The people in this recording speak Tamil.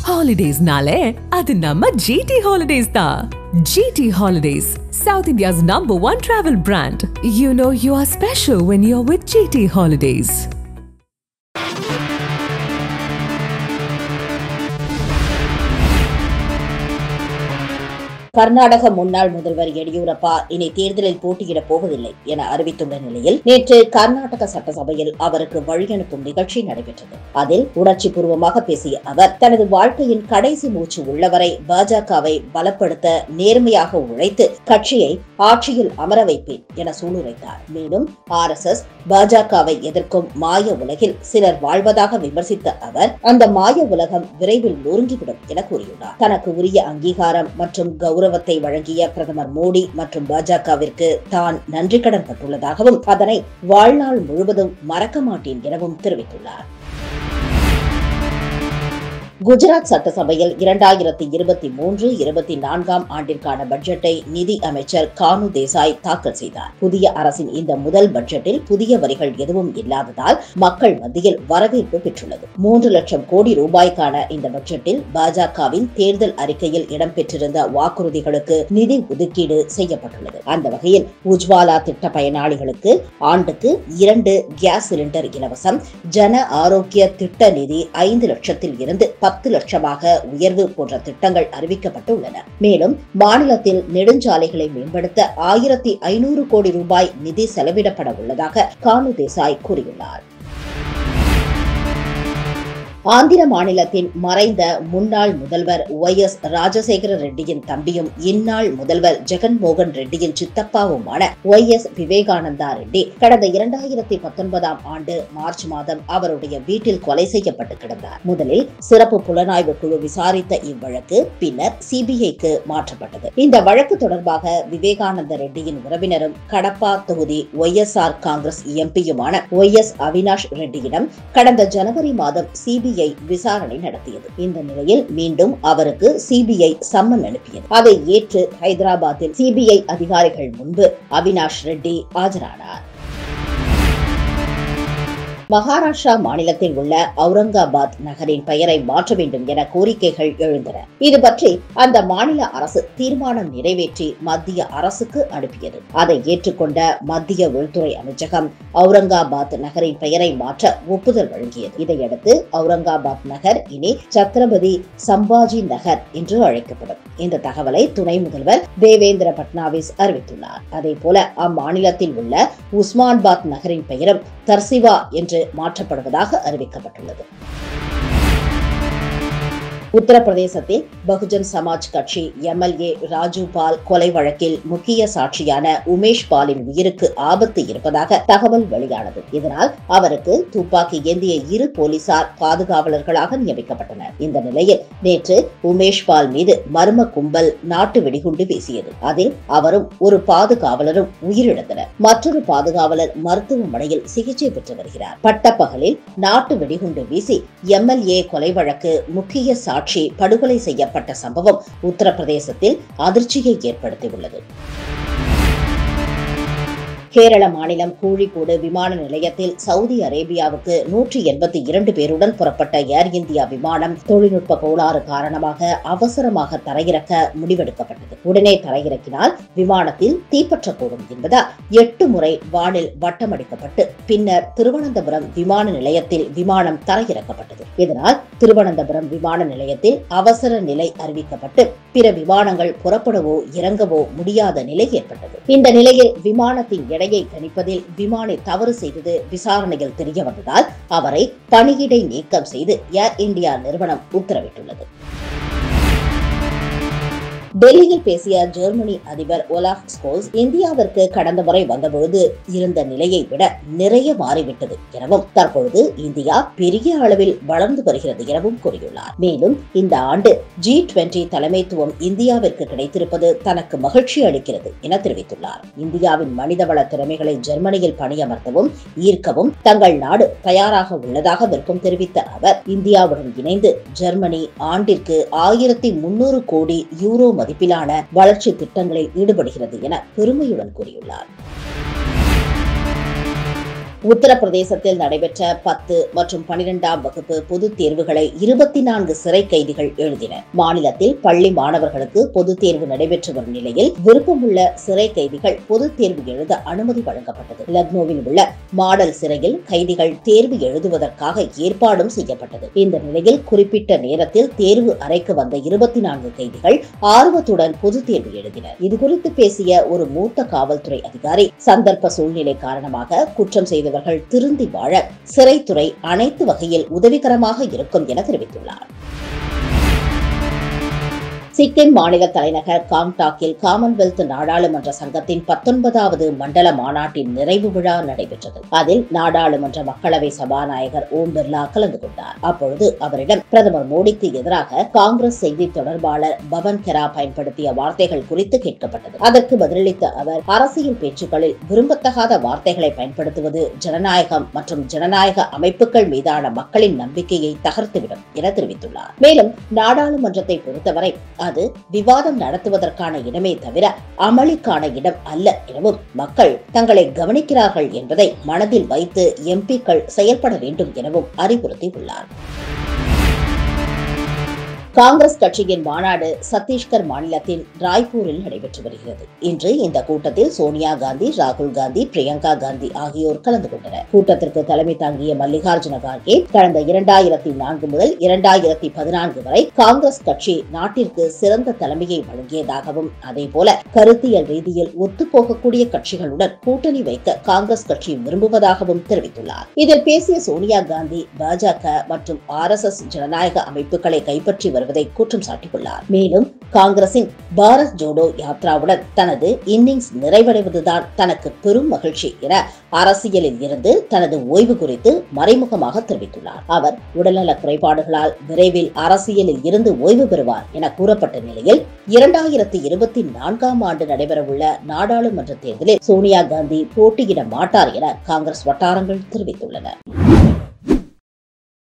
ஹாலிடேஸ்னாலே அது நம்ம ஜிடி ஹாலிடேஸ் தான் GT holidays south India's number one travel brand you know you are special when you are with GT holidays Karnataka முன்னாள் முதல்வர் எடியூரப்பா இனி தேர்தலில் போட்டியிடப் போவதில்லை என அறிவித்துள்ள நிலையில் நேற்று கர்நாடக சட்டசபையில் அவருக்கு வழியனுப்பும் நிகழ்ச்சி நடைபெற்றது அதில் உணர்ச்சி பூர்வமாக பேசிய அவர் தனது வாழ்க்கையின் கடைசி மூச்சு உள்ளவரை பாஜகவை பலப்படுத்த நேர்மையாக உழைத்து கட்சியை ஆட்சியில் அமர வைப்பேன் என சூளுரைத்தார் மேலும் ஆர் எஸ் எஸ் பாஜகவை எதிர்க்கும் மாய உலகில் சிலர் வாழ்வதாக விமர்சித்த அவர் அந்த மாய உலகம் விரைவில் நொறுங்கிவிடும் என கூறியுள்ளார் தனக்கு உரிய அங்கீகாரம் மற்றும் கௌரவத்தை வழங்கிய பிரதமர் மோடி மற்றும் பாஜகவிற்கு தான் நன்றி கடன் பட்டுள்ளதாகவும் அதனை வாழ்நாள் முழுவதும் மறக்க மாட்டேன் எனவும் தெரிவித்துள்ளார் குஜராத் சட்டசபையில் இரண்டாயிரத்தி இருபத்தி மூன்று இருபத்தி நான்காம் ஆண்டிற்கான பட்ஜெட்டை நிதி அமைச்சர் கானு தேசாய் தாக்கல் செய்தார் புதிய அரசின் இந்த முதல் பட்ஜெட்டில் புதிய வரிகள் எதுவும் இல்லாததால் மக்கள் மத்தியில் வரவேற்பு பெற்றுள்ளது மூன்று லட்சம் கோடி ரூபாய்க்கான இந்த பட்ஜெட்டில் பாஜகவின் தேர்தல் அறிக்கையில் இடம்பெற்றிருந்த வாக்குறுதிகளுக்கு நிதி ஒதுக்கீடு செய்யப்பட்டுள்ளது அந்த வகையில் உஜ்வாலா திட்ட பயனாளிகளுக்கு ஆண்டுக்கு இரண்டு கேஸ் சிலிண்டர் இலவசம் ஜன ஆரோக்கிய திட்ட நிதி ஐந்து லட்சத்தில் இருந்து பத்து லட்சமாக உயர்வு போன்ற திட்டங்கள் அறிவிக்கப்பட்டுள்ளன மேலும் மாநிலத்தில் நெடுஞ்சாலைகளை மேம்படுத்த ஆயிரத்தி ஐநூறு கோடி ரூபாய் நிதி செலவிடப்பட உள்ளதாக கானு தேசாய் கூறியுள்ளார் ஆந்திர மாநிலத்தின் மறைந்த முன்னாள் முதல்வர் ஒய் எஸ் ராஜசேகர ரெட்டியின் தம்பியும் இந்நாள் முதல்வர் ஜெகன்மோகன் ரெட்டியின் சித்தப்பாவுமான ஒய் எஸ் விவேகானந்தா ரெட்டி கடந்த இரண்டாயிரத்தி பத்தொன்பதாம் ஆண்டு மார்ச் மாதம் அவருடைய வீட்டில் கொலை செய்யப்பட்டு கிடந்தார் முதலில் சிறப்பு புலனாய்வு குழு விசாரித்த இவ்வழக்கு பின்னர் சிபிஐக்கு மாற்றப்பட்டது இந்த வழக்கு தொடர்பாக விவேகானந்த ரெட்டியின் உறவினரும் கடப்பா தொகுதி ஒய் எஸ் ஆர் காங்கிரஸ் எம்பியுமான ஒய் எஸ் அவினாஷ் ரெட்டியிடம் கடந்த ஜனவரி மாதம் சிபிஐ விசாரணை நடத்தியது இந்த நிலையில் மீண்டும் அவருக்கு சிபிஐ சம்மன் அனுப்பியது அதை ஏற்று ஹைதராபாத்தில் சிபிஐ அதிகாரிகள் முன்பு அவினாஷ் ரெட்டி ஆஜரானார் மகாராஷ்டிரா மாநிலத்தில் உள்ள அவுரங்காபாத் நகரின் பெயரை மாற்ற வேண்டும் என கோரிக்கைகள் எழுந்தன இது பற்றி அந்த மாநில அரசு தீர்மானம் நிறைவேற்றி மத்திய அரசுக்கு அனுப்பியது அதை ஏற்றுக்கொண்ட மத்திய உள்துறை அமைச்சகம் அவுரங்காபாத் நகரின் பெயரை மாற்ற ஒப்புதல் வழங்கியது இதையடுத்து அவுரங்காபாத் நகர் இனி சத்ரபதி சம்பாஜி நகர் என்று அழைக்கப்படும் இந்த தகவலை துணை முதல்வர் தேவேந்திர பட்னாவிஸ் அறிவித்துள்ளார் அதே போல அம்மாநிலத்தில் உள்ள உஸ்மான்பாத் நகரின் பெயரும் தர்சிவா என்று மாற்றப்படுவதாக அறிவிக்கப்பட்டுள்ளது உத்தரப்பிரதேசத்தில் பகுஜன் சமாஜ் கட்சி எம்எல்ஏ ராஜு பால் கொலை வழக்கில் முக்கிய சாட்சியான உமேஷ் பாலின் உயிருக்கு ஆபத்து இருப்பதாக தகவல் வெளியானது இதனால் அவருக்கு துப்பாக்கி ஏந்திய இரு போலீசார் பாதுகாவலர்களாக நியமிக்கப்பட்டனர் இந்த நிலையில் நேற்று உமேஷ் பால் மீது மர்ம கும்பல் நாட்டு வெடிகுண்டு வீசியது அதில் அவரும் ஒரு பாதுகாவலரும் உயிரிழந்தனர் மற்றொரு பாதுகாவலர் மருத்துவமனையில் சிகிச்சை பெற்று வருகிறார் பட்டப்பகலில் நாட்டு வெடிகுண்டு வீசி எம்எல்ஏ கொலை வழக்கு முக்கிய சாட்சி சாட்சி படுகொலை செய்யப்பட்ட சம்பவம் உத்தரப்பிரதேசத்தில் அதிர்ச்சியை ஏற்படுத்தியுள்ளது கேரள மாநிலம் கோழிக்கோடு விமான நிலையத்தில் சவுதி அரேபியாவுக்கு நூற்றி எண்பத்தி இரண்டு பேருடன் புறப்பட்ட ஏர் இந்தியா விமானம் தொழில்நுட்ப கோளாறு காரணமாக அவசரமாக தரையிறக்க முடிவெடுக்கப்பட்டது உடனே தரையிறக்கினால் விமானத்தில் தீப்பற்றக்கூடும் என்பதால் எட்டு முறை வானில் வட்டமடிக்கப்பட்டு பின்னர் திருவனந்தபுரம் விமான நிலையத்தில் விமானம் தரையிறக்கப்பட்டது இதனால் திருவனந்தபுரம் விமான நிலையத்தில் அவசர நிலை அறிவிக்கப்பட்டு பிற விமானங்கள் புறப்படவோ இறங்கவோ முடியாத நிலை ஏற்பட்டது இந்த நிலையில் விமானத்தின் எடையை கணிப்பதில் விமானி தவறு செய்தது விசாரணையில் தெரிய வந்ததால் அவரை பணியிடை நீக்கம் செய்து ஏர் இந்தியா நிறுவனம் உத்தரவிட்டுள்ளது டெல்லியில் பேசிய ஜெர்மனி அதிபர் ஒலாஃப் ஸ்கோல்ஸ் இந்தியாவிற்கு கடந்த முறை வந்தபொழுது இருந்த நிலையை விட நிறைய மாறிவிட்டது எனவும் தற்பொழுது இந்தியா பெரிய அளவில் வளர்ந்து வருகிறது எனவும் கூறியுள்ளார் மேலும் இந்த ஆண்டு ஜி டுவெண்டி தலைமைத்துவம் இந்தியாவிற்கு கிடைத்திருப்பது தனக்கு மகிழ்ச்சி அளிக்கிறது என தெரிவித்துள்ளார் இந்தியாவின் மனிதவள திறமைகளை ஜெர்மனியில் பணியமர்த்தவும் ஈர்க்கவும் தங்கள் நாடு தயாராக உள்ளதாகவிற்கும் தெரிவித்த அவர் இந்தியாவுடன் இணைந்து ஜெர்மனி ஆண்டிற்கு ஆயிரத்தி முன்னூறு கோடி யூரோ மதிப்பிலான வளர்ச்சி திட்டங்களில் ஈடுபடுகிறது என பெருமையுடன் கூறியுள்ளார் உத்தரப்பிரதேசத்தில் நடைபெற்ற பத்து மற்றும் பனிரெண்டாம் வகுப்பு பொதுத் தேர்வுகளை இருபத்தி நான்கு சிறை கைதிகள் எழுதினர் மாநிலத்தில் பள்ளி மாணவர்களுக்கு பொதுத் தேர்வு நடைபெற்று வரும் நிலையில் விருப்பமுள்ள சிறை கைதிகள் பொதுத் தேர்வு எழுத அனுமதி வழங்கப்பட்டது லக்னோவில் உள்ள மாடல் சிறையில் கைதிகள் தேர்வு எழுதுவதற்காக ஏற்பாடும் செய்யப்பட்டது இந்த நிலையில் குறிப்பிட்ட நேரத்தில் தேர்வு அறைக்கு வந்த இருபத்தி நான்கு கைதிகள் ஆர்வத்துடன் பொதுத் தேர்வு எழுதினர் இதுகுறித்து பேசிய ஒரு மூத்த காவல்துறை அதிகாரி சந்தர்ப்ப சூழ்நிலை காரணமாக குற்றம் செய்தவர்கள் திருந்தி வாழ சிறைத்துறை அனைத்து வகையில் உதவிகரமாக இருக்கும் என தெரிவித்துள்ளார் சிக்கிம் மாநில தலைநகர் காங்டாக்கில் காமன்வெல்த் நாடாளுமன்ற சங்கத்தின் பத்தொன்பதாவது மண்டல மாநாட்டின் நிறைவு விழா நடைபெற்றது அதில் நாடாளுமன்ற மக்களவை சபாநாயகர் ஓம் பிர்லா கலந்து கொண்டார் அப்பொழுது அவரிடம் பிரதமர் மோடிக்கு எதிராக காங்கிரஸ் செய்தி தொடர்பாளர் பவன் கெரா பயன்படுத்திய வார்த்தைகள் குறித்து கேட்கப்பட்டது அதற்கு பதிலளித்த அவர் அரசியல் பேச்சுக்களில் விரும்பத்தகாத வார்த்தைகளை பயன்படுத்துவது ஜனநாயகம் மற்றும் ஜனநாயக அமைப்புகள் மீதான மக்களின் நம்பிக்கையை தகர்த்துவிடும் என தெரிவித்துள்ளார் மேலும் நாடாளுமன்றத்தை பொறுத்தவரை அது விவாதம் நடத்துவதற்கான இடமே தவிர அமளிக்கான இடம் அல்ல எனவும் மக்கள் தங்களை கவனிக்கிறார்கள் என்பதை மனதில் வைத்து எம்பிக்கள் செயல்பட வேண்டும் எனவும் அறிவுறுத்தியுள்ளார் காங்கிரஸ் கட்சியின் மாநாடு சத்தீஸ்கர் மாநிலத்தின் ராய்ப்பூரில் நடைபெற்று வருகிறது இன்று இந்த கூட்டத்தில் சோனியா காந்தி ராகுல் காந்தி பிரியங்கா காந்தி ஆகியோர் கலந்து கொண்டனர் கூட்டத்திற்கு தலைமை தாங்கிய மல்லிகார்ஜுன கார்கே கடந்த இரண்டாயிரத்தி நான்கு முதல் இரண்டாயிரத்தி பதினான்கு வரை காங்கிரஸ் கட்சி நாட்டிற்கு சிறந்த தலைமையை வழங்கியதாகவும் அதேபோல கருத்தியல் ரீதியில் ஒத்துப்போகக்கூடிய கட்சிகளுடன் கூட்டணி வைக்க காங்கிரஸ் கட்சி விரும்புவதாகவும் தெரிவித்துள்ளார் இதில் பேசிய சோனியா காந்தி பாஜக மற்றும் ஆர் எஸ் எஸ் ஜனநாயக அமைப்புகளை கைப்பற்றி வருவதை குற்றம் சாட்டியுள்ளார் மேலும் காங்கிரசின் பாரத் ஜோடோ யாத்ராவுடன் தனது இன்னிங்ஸ் நிறைவடைவதுதான் தனக்கு பெரும் மகிழ்ச்சி என அரசியலில் இருந்து தனது ஓய்வு குறித்து மறைமுகமாக தெரிவித்துள்ளார் அவர் உடல்நல குறைபாடுகளால் விரைவில் அரசியலில் இருந்து ஓய்வு பெறுவார் என கூறப்பட்ட நிலையில் இரண்டாயிரத்தி இருபத்தி நான்காம் ஆண்டு நடைபெறவுள்ள நாடாளுமன்ற தேர்தலில் சோனியா காந்தி போட்டியிட மாட்டார் என காங்கிரஸ் வட்டாரங்கள் தெரிவித்துள்ளன